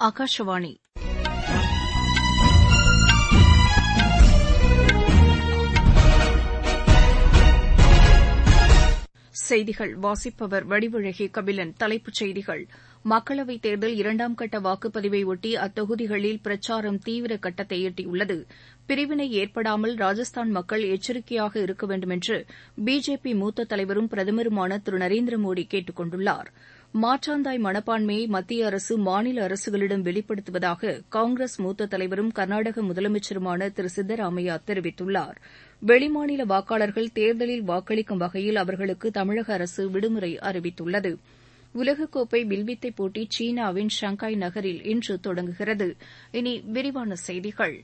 ஆகாஷவாணி செய்திகள் வாசிப்பவர் வடிவழகி கபிலன் தலைப்புச் செய்திகள் மக்களவைத் தேர்தல் இரண்டாம் கட்ட வாக்குப்பதிவை ஒட்டி அத்தொகுதிகளில் பிரச்சாரம் தீவிர கட்டத்தை எட்டியுள்ளது பிரிவினை ஏற்படாமல் ராஜஸ்தான் மக்கள் எச்சரிக்கையாக இருக்க வேண்டுமென்று பிஜேபி மூத்த தலைவரும் பிரதமருமான திரு நரேந்திர மோடி கேட்டுக் கொண்டுள்ளார் மாற்றாந்தாய் மனப்பான்மையை மத்திய அரசு மாநில அரசுகளிடம் வெளிப்படுத்துவதாக காங்கிரஸ் மூத்த தலைவரும் கர்நாடக முதலமைச்சருமான திரு சித்தராமையா தெரிவித்துள்ளார் வெளிமாநில வாக்காளர்கள் தேர்தலில் வாக்களிக்கும் வகையில் அவர்களுக்கு தமிழக அரசு விடுமுறை அறிவித்துள்ளது உலகக்கோப்பை வில்வித்தை போட்டி சீனாவின் ஷங்காய் நகரில் இன்று தொடங்குகிறது இனி விரிவான செய்திகள்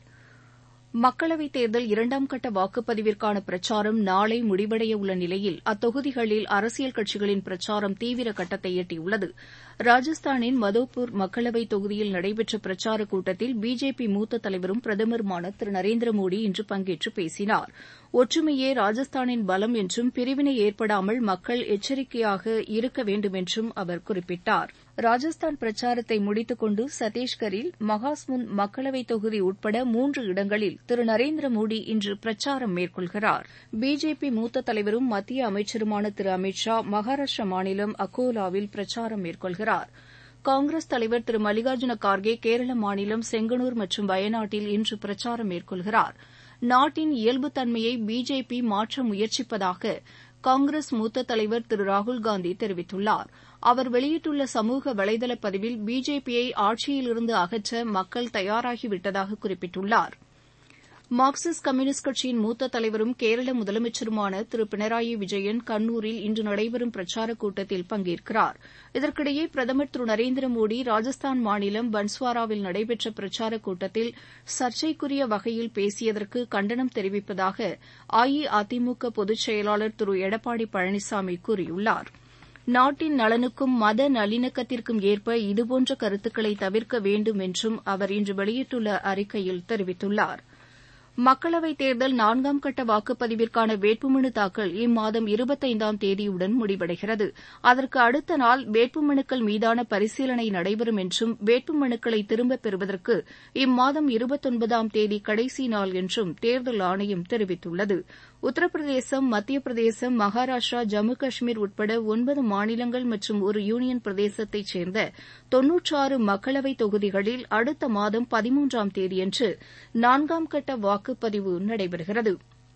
மக்களவைத் தேர்தல் இரண்டாம் கட்ட வாக்குப்பதிவிற்கான பிரச்சாரம் நாளை முடிவடைய உள்ள நிலையில் அத்தொகுதிகளில் அரசியல் கட்சிகளின் பிரச்சாரம் தீவிர கட்டத்தை எட்டியுள்ளது ராஜஸ்தானின் மதோப்பூர் மக்களவைத் தொகுதியில் நடைபெற்ற பிரச்சாரக் கூட்டத்தில் பிஜேபி மூத்த தலைவரும் பிரதமருமான திரு நரேந்திர மோடி இன்று பங்கேற்று பேசினார் ஒற்றுமையே ராஜஸ்தானின் பலம் என்றும் பிரிவினை ஏற்படாமல் மக்கள் எச்சரிக்கையாக இருக்க வேண்டுமென்றும் அவர் குறிப்பிட்டார் ராஜஸ்தான் பிரச்சாரத்தை முடித்துக் கொண்டு சத்தீஸ்கரில் மகாஸ்முந்த் மக்களவைத் தொகுதி உட்பட மூன்று இடங்களில் திரு நரேந்திர மோடி இன்று பிரச்சாரம் மேற்கொள்கிறார் பிஜேபி மூத்த தலைவரும் மத்திய அமைச்சருமான திரு அமித் ஷா மகாராஷ்டிரா மாநிலம் அக்கோலாவில் பிரச்சாரம் மேற்கொள்கிறார் காங்கிரஸ் தலைவர் திரு மல்லிகார்ஜுன கார்கே கேரள மாநிலம் செங்கனூர் மற்றும் வயநாட்டில் இன்று பிரச்சாரம் மேற்கொள்கிறார் நாட்டின் இயல்புத்தன்மையை பிஜேபி மாற்ற முயற்சிப்பதாக காங்கிரஸ் மூத்த தலைவர் திரு ராகுல்காந்தி தெரிவித்துள்ளார் அவர் வெளியிட்டுள்ள சமூக வலைதள பதிவில் பிஜேபியை ஆட்சியிலிருந்து அகற்ற மக்கள் தயாராகிவிட்டதாக குறிப்பிட்டுள்ளார் மார்க்சிஸ்ட் கம்யூனிஸ்ட் கட்சியின் மூத்த தலைவரும் கேரள முதலமைச்சருமான திரு பினராயி விஜயன் கண்ணூரில் இன்று நடைபெறும் பிரச்சாரக் கூட்டத்தில் பங்கேற்கிறார் இதற்கிடையே பிரதமர் திரு நரேந்திர மோடி ராஜஸ்தான் மாநிலம் பன்ஸ்வாராவில் நடைபெற்ற பிரச்சாரக் கூட்டத்தில் சர்ச்சைக்குரிய வகையில் பேசியதற்கு கண்டனம் தெரிவிப்பதாக அஇஅதிமுக பொதுச் செயலாளர் திரு எடப்பாடி பழனிசாமி கூறியுள்ளார் நாட்டின் நலனுக்கும் மத நல்லிணக்கத்திற்கும் ஏற்ப இதுபோன்ற கருத்துக்களை தவிர்க்க வேண்டும் என்றும் அவர் இன்று வெளியிட்டுள்ள அறிக்கையில் தெரிவித்துள்ளார் மக்களவைத் தேர்தல் நான்காம் கட்ட வாக்குப்பதிவிற்கான வேட்புமனு தாக்கல் இம்மாதம் இருபத்தைந்தாம் தேதியுடன் முடிவடைகிறது அதற்கு அடுத்த நாள் வேட்புமனுக்கள் மீதான பரிசீலனை நடைபெறும் என்றும் வேட்புமனுக்களை திரும்பப் பெறுவதற்கு இம்மாதம் இருபத்தொன்பதாம் தேதி கடைசி நாள் என்றும் தேர்தல் ஆணையம் தெரிவித்துள்ளது உத்தரப்பிரதேசம் மத்திய பிரதேசம் மகாராஷ்டிரா ஜம்மு காஷ்மீர் உட்பட ஒன்பது மாநிலங்கள் மற்றும் ஒரு யூனியன் பிரதேசத்தைச் சேர்ந்த தொன்னூற்றாறு மக்களவைத் தொகுதிகளில் அடுத்த மாதம் பதிமூன்றாம் தேதியன்று நான்காம் கட்ட வாக்குப்பதிவு நடைபெறுகிறது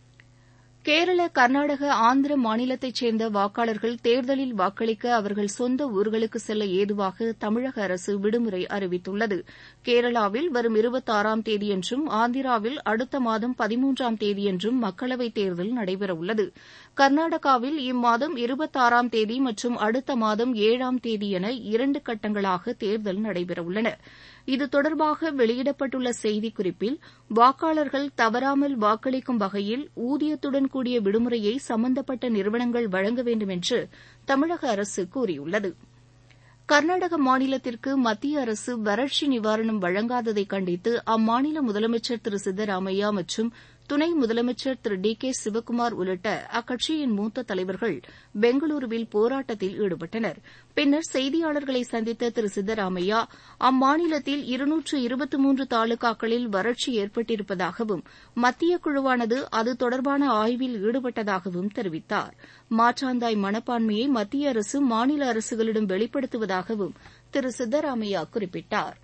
கேரள கர்நாடக ஆந்திர மாநிலத்தைச் சேர்ந்த வாக்காளர்கள் தேர்தலில் வாக்களிக்க அவர்கள் சொந்த ஊர்களுக்கு செல்ல ஏதுவாக தமிழக அரசு விடுமுறை அறிவித்துள்ளது கேரளாவில் வரும் இருபத்தாறாம் தேதியன்றும் ஆந்திராவில் அடுத்த மாதம் பதிமூன்றாம் தேதியன்றும் மக்களவைத் தேர்தல் நடைபெறவுள்ளது கர்நாடகாவில் இம்மாதம் இருபத்தாறாம் தேதி மற்றும் அடுத்த மாதம் ஏழாம் தேதி என இரண்டு கட்டங்களாக தேர்தல் நடைபெறவுள்ளன இது தொடர்பாக வெளியிடப்பட்டுள்ள செய்திக்குறிப்பில் வாக்காளர்கள் தவறாமல் வாக்களிக்கும் வகையில் ஊதியத்துடன் கூடிய விடுமுறையை சம்பந்தப்பட்ட நிறுவனங்கள் வழங்க வேண்டும் என்று தமிழக அரசு கூறியுள்ளது கர்நாடக மாநிலத்திற்கு மத்திய அரசு வறட்சி நிவாரணம் வழங்காததை கண்டித்து அம்மாநில முதலமைச்சர் திரு சித்தராமையா மற்றும் துணை முதலமைச்சர் திரு டி கே சிவக்குமார் உள்ளிட்ட அக்கட்சியின் மூத்த தலைவர்கள் பெங்களூருவில் போராட்டத்தில் ஈடுபட்டனர் பின்னர் செய்தியாளர்களை சந்தித்த திரு சித்தராமையா அம்மாநிலத்தில் இருநூற்று இருபத்தி மூன்று தாலுகாக்களில் வறட்சி ஏற்பட்டிருப்பதாகவும் மத்திய குழுவானது அது தொடர்பான ஆய்வில் ஈடுபட்டதாகவும் தெரிவித்தார் மாற்றாந்தாய் மனப்பான்மையை மத்திய அரசு மாநில அரசுகளிடம் வெளிப்படுத்துவதாகவும் திரு சித்தராமையா குறிப்பிட்டார்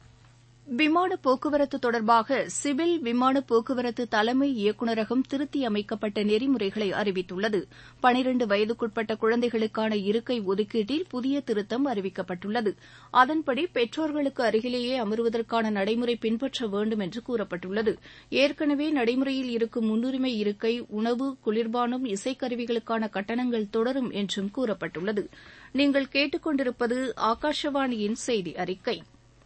விமான போக்குவரத்து தொடர்பாக சிவில் விமான போக்குவரத்து தலைமை இயக்குநரகம் திருத்தி அமைக்கப்பட்ட நெறிமுறைகளை அறிவித்துள்ளது பனிரண்டு வயதுக்குட்பட்ட குழந்தைகளுக்கான இருக்கை ஒதுக்கீட்டில் புதிய திருத்தம் அறிவிக்கப்பட்டுள்ளது அதன்படி பெற்றோர்களுக்கு அருகிலேயே அமர்வதற்கான நடைமுறை பின்பற்ற வேண்டும் என்று கூறப்பட்டுள்ளது ஏற்கனவே நடைமுறையில் இருக்கும் முன்னுரிமை இருக்கை உணவு குளிர்பானம் இசைக்கருவிகளுக்கான கட்டணங்கள் தொடரும் என்றும் கூறப்பட்டுள்ளது நீங்கள் கேட்டுக்கொண்டிருப்பது ஆகாஷவாணியின் செய்தி அறிக்கை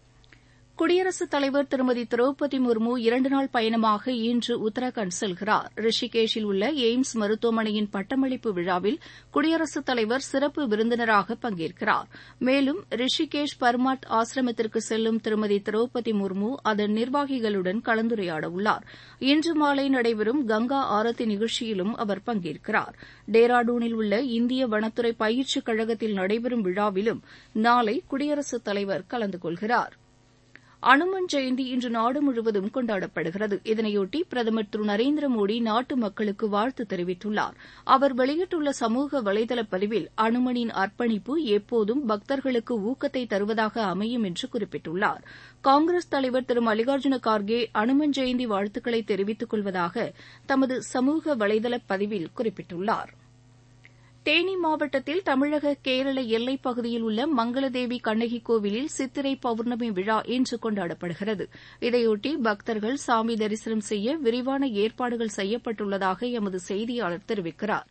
குடியரசுத் தலைவர் திருமதி திரௌபதி முர்மு இரண்டு நாள் பயணமாக இன்று உத்தரகாண்ட் செல்கிறார் ரிஷிகேஷில் உள்ள எய்ம்ஸ் மருத்துவமனையின் பட்டமளிப்பு விழாவில் குடியரசுத் தலைவர் சிறப்பு விருந்தினராக பங்கேற்கிறார் மேலும் ரிஷிகேஷ் பர்மாட் ஆசிரமத்திற்கு செல்லும் திருமதி திரௌபதி முர்மு அதன் நிர்வாகிகளுடன் கலந்துரையாட உள்ளார் இன்று மாலை நடைபெறும் கங்கா ஆரத்தி நிகழ்ச்சியிலும் அவர் பங்கேற்கிறார் டேராடூனில் உள்ள இந்திய வனத்துறை பயிற்சிக் கழகத்தில் நடைபெறும் விழாவிலும் நாளை குடியரசுத் தலைவர் கலந்து கொள்கிறார் அனுமன் ஜெயந்தி இன்று நாடு முழுவதும் கொண்டாடப்படுகிறது இதனையொட்டி பிரதமர் திரு நரேந்திர மோடி நாட்டு மக்களுக்கு வாழ்த்து தெரிவித்துள்ளார் அவர் வெளியிட்டுள்ள சமூக வலைதள பதிவில் அனுமனின் அர்ப்பணிப்பு எப்போதும் பக்தர்களுக்கு ஊக்கத்தை தருவதாக அமையும் என்று குறிப்பிட்டுள்ளார் காங்கிரஸ் தலைவர் திரு மல்லிகார்ஜுன கார்கே அனுமன் ஜெயந்தி வாழ்த்துக்களை தெரிவித்துக் கொள்வதாக தமது சமூக வலைதள பதிவில் குறிப்பிட்டுள்ளார் தேனி மாவட்டத்தில் தமிழக கேரள எல்லைப் பகுதியில் உள்ள மங்களதேவி கண்ணகி கோவிலில் சித்திரை பௌர்ணமி விழா இன்று கொண்டாடப்படுகிறது இதையொட்டி பக்தர்கள் சாமி தரிசனம் செய்ய விரிவான ஏற்பாடுகள் செய்யப்பட்டுள்ளதாக எமது செய்தியாளர் தெரிவிக்கிறார்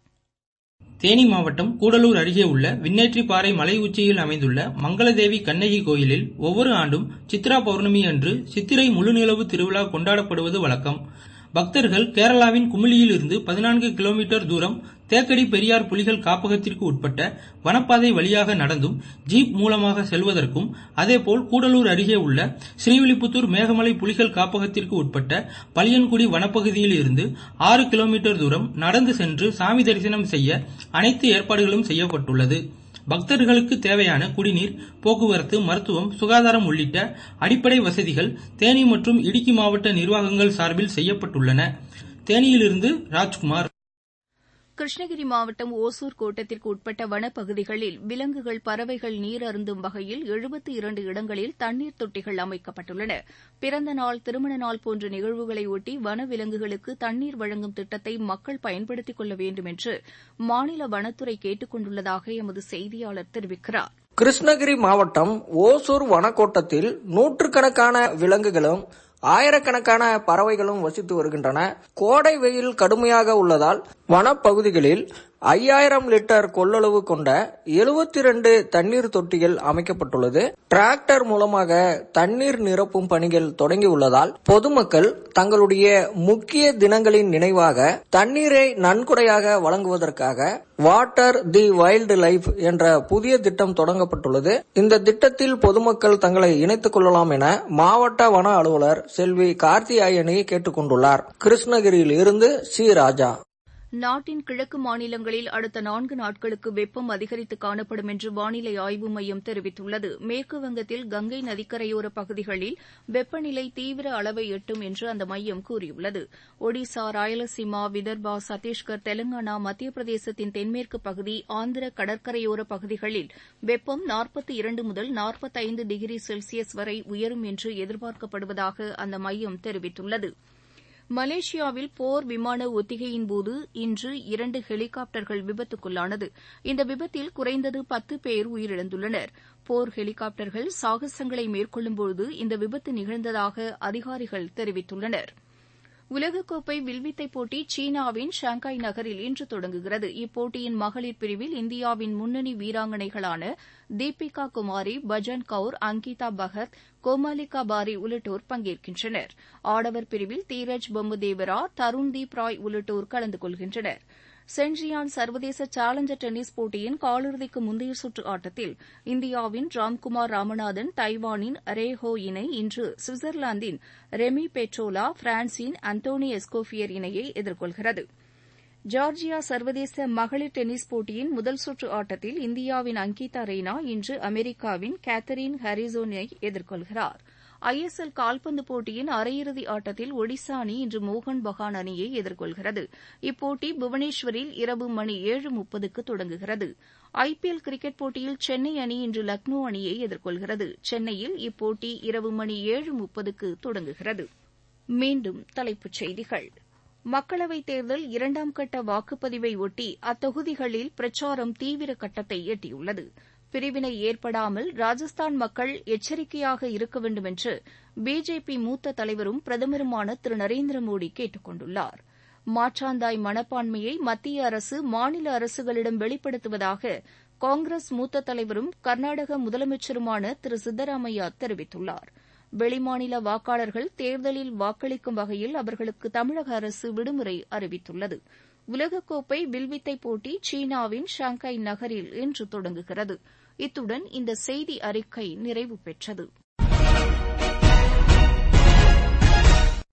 தேனி மாவட்டம் கூடலூர் அருகே உள்ள விண்ணேற்றிப்பாறை மலை உச்சியில் அமைந்துள்ள மங்களதேவி கண்ணகி கோயிலில் ஒவ்வொரு ஆண்டும் சித்ரா பௌர்ணமி அன்று சித்திரை முழுநிலவு திருவிழா கொண்டாடப்படுவது வழக்கம் பக்தர்கள் கேரளாவின் குமிளியில் இருந்து பதினான்கு கிலோமீட்டர் தூரம் தேக்கடி பெரியார் புலிகள் காப்பகத்திற்கு உட்பட்ட வனப்பாதை வழியாக நடந்தும் ஜீப் மூலமாக செல்வதற்கும் அதேபோல் கூடலூர் அருகே உள்ள ஸ்ரீவில்லிபுத்தூர் மேகமலை புலிகள் காப்பகத்திற்கு உட்பட்ட பளியன்குடி வனப்பகுதியில் இருந்து ஆறு கிலோமீட்டர் தூரம் நடந்து சென்று சாமி தரிசனம் செய்ய அனைத்து ஏற்பாடுகளும் செய்யப்பட்டுள்ளது பக்தர்களுக்கு தேவையான குடிநீர் போக்குவரத்து மருத்துவம் சுகாதாரம் உள்ளிட்ட அடிப்படை வசதிகள் தேனி மற்றும் இடுக்கி மாவட்ட நிர்வாகங்கள் சார்பில் செய்யப்பட்டுள்ளன தேனியிலிருந்து ராஜ்குமார் கிருஷ்ணகிரி மாவட்டம் ஒசூர் கோட்டத்திற்கு உட்பட்ட வனப்பகுதிகளில் விலங்குகள் பறவைகள் நீர் அருந்தும் வகையில் எழுபத்தி இரண்டு இடங்களில் தண்ணீர் தொட்டிகள் அமைக்கப்பட்டுள்ளன பிறந்த நாள் திருமண நாள் போன்ற நிகழ்வுகளை ஒட்டி வனவிலங்குகளுக்கு தண்ணீர் வழங்கும் திட்டத்தை மக்கள் பயன்படுத்திக் கொள்ள வேண்டும் என்று மாநில வனத்துறை கேட்டுக் கொண்டுள்ளதாக எமது செய்தியாளர் தெரிவிக்கிறார் கிருஷ்ணகிரி மாவட்டம் ஓசூர் வனக்கோட்டத்தில் நூற்றுக்கணக்கான விலங்குகளும் ஆயிரக்கணக்கான பறவைகளும் வசித்து வருகின்றன கோடை வெயில் கடுமையாக உள்ளதால் வனப்பகுதிகளில் ஐயாயிரம் லிட்டர் கொள்ளளவு கொண்ட எழுபத்தி ரெண்டு தண்ணீர் தொட்டிகள் அமைக்கப்பட்டுள்ளது டிராக்டர் மூலமாக தண்ணீர் நிரப்பும் பணிகள் தொடங்கியுள்ளதால் பொதுமக்கள் தங்களுடைய முக்கிய தினங்களின் நினைவாக தண்ணீரை நன்கொடையாக வழங்குவதற்காக வாட்டர் தி வைல்டு லைஃப் என்ற புதிய திட்டம் தொடங்கப்பட்டுள்ளது இந்த திட்டத்தில் பொதுமக்கள் தங்களை இணைத்துக் கொள்ளலாம் என மாவட்ட வன அலுவலர் செல்வி கார்த்தியாயனி கேட்டுக் கொண்டுள்ளார் கிருஷ்ணகிரியில் இருந்து சி ராஜா நாட்டின் கிழக்கு மாநிலங்களில் அடுத்த நான்கு நாட்களுக்கு வெப்பம் அதிகரித்து காணப்படும் என்று வானிலை ஆய்வு மையம் தெரிவித்துள்ளது மேற்கு வங்கத்தில் கங்கை நதிக்கரையோர பகுதிகளில் வெப்பநிலை தீவிர அளவை எட்டும் என்று அந்த மையம் கூறியுள்ளது ஒடிசா ராயலசீமா விதர்பா சத்தீஸ்கர் தெலங்கானா மத்திய பிரதேசத்தின் தென்மேற்கு பகுதி ஆந்திர கடற்கரையோர பகுதிகளில் வெப்பம் நாற்பத்தி இரண்டு முதல் நாற்பத்தைந்து டிகிரி செல்சியஸ் வரை உயரும் என்று எதிர்பார்க்கப்படுவதாக அந்த மையம் தெரிவித்துள்ளது மலேசியாவில் போர் விமான ஒத்திகையின்போது இன்று இரண்டு ஹெலிகாப்டர்கள் விபத்துக்குள்ளானது இந்த விபத்தில் குறைந்தது பத்து பேர் உயிரிழந்துள்ளனர் போர் ஹெலிகாப்டர்கள் சாகசங்களை மேற்கொள்ளும்போது இந்த விபத்து நிகழ்ந்ததாக அதிகாரிகள் தெரிவித்துள்ளனர் உலகக்கோப்பை வில்வித்தை போட்டி சீனாவின் ஷாங்காய் நகரில் இன்று தொடங்குகிறது இப்போட்டியின் மகளிர் பிரிவில் இந்தியாவின் முன்னணி வீராங்கனைகளான தீபிகா குமாரி பஜன் கவுர் அங்கிதா பகத் கோமாலிகா பாரி உள்ளிட்டோர் பங்கேற்கின்றனர் ஆடவர் பிரிவில் தீரஜ் பொம்மதேவரா தருண்தீப் ராய் உள்ளிட்டோர் கலந்து கொள்கின்றனர் சென்ஜியான் சர்வதேச சேலஞ்சர் டென்னிஸ் போட்டியின் காலிறுதிக்கு முந்தைய சுற்று ஆட்டத்தில் இந்தியாவின் ராம்குமார் ராமநாதன் தைவானின் ரே ஹோ இணை இன்று சுவிட்சர்லாந்தின் ரெமி பெட்ரோலா பிரான்சின் அந்தோனி எஸ்கோபியர் இணையை எதிர்கொள்கிறது ஜார்ஜியா சர்வதேச மகளிர் டென்னிஸ் போட்டியின் முதல் சுற்று ஆட்டத்தில் இந்தியாவின் அங்கிதா ரெய்னா இன்று அமெரிக்காவின் கேத்தரின் ஹாரிசோனை எதிர்கொள்கிறார் ஐ எஸ் எல் கால்பந்து போட்டியின் அரையிறுதி ஆட்டத்தில் ஒடிசா அணி இன்று மோகன் பகான் அணியை எதிர்கொள்கிறது இப்போட்டி புவனேஸ்வரில் இரவு மணி ஏழு முப்பதுக்கு தொடங்குகிறது ஐ பி எல் கிரிக்கெட் போட்டியில் சென்னை அணி இன்று லக்னோ அணியை எதிர்கொள்கிறது சென்னையில் இப்போட்டி இரவு மணி ஏழு முப்பதுக்கு தொடங்குகிறது மீண்டும் தலைப்புச் செய்திகள் மக்களவைத் தேர்தல் இரண்டாம் கட்ட வாக்குப்பதிவை ஒட்டி அத்தொகுதிகளில் பிரச்சாரம் தீவிர கட்டத்தை எட்டியுள்ளது பிரிவினை ஏற்படாமல் ராஜஸ்தான் மக்கள் எச்சரிக்கையாக இருக்க வேண்டும் என்று பிஜேபி மூத்த தலைவரும் பிரதமருமான திரு நரேந்திர மோடி கேட்டுக் கொண்டுள்ளார் மாற்றாந்தாய் மனப்பான்மையை மத்திய அரசு மாநில அரசுகளிடம் வெளிப்படுத்துவதாக காங்கிரஸ் மூத்த தலைவரும் கர்நாடக முதலமைச்சருமான திரு சித்தராமையா தெரிவித்துள்ளார் வெளிமாநில வாக்காளர்கள் தேர்தலில் வாக்களிக்கும் வகையில் அவர்களுக்கு தமிழக அரசு விடுமுறை அறிவித்துள்ளது உலகக்கோப்பை வில்வித்தை போட்டி சீனாவின் ஷாங்காய் நகரில் இன்று தொடங்குகிறது இத்துடன் இந்த செய்தி அறிக்கை நிறைவு பெற்றது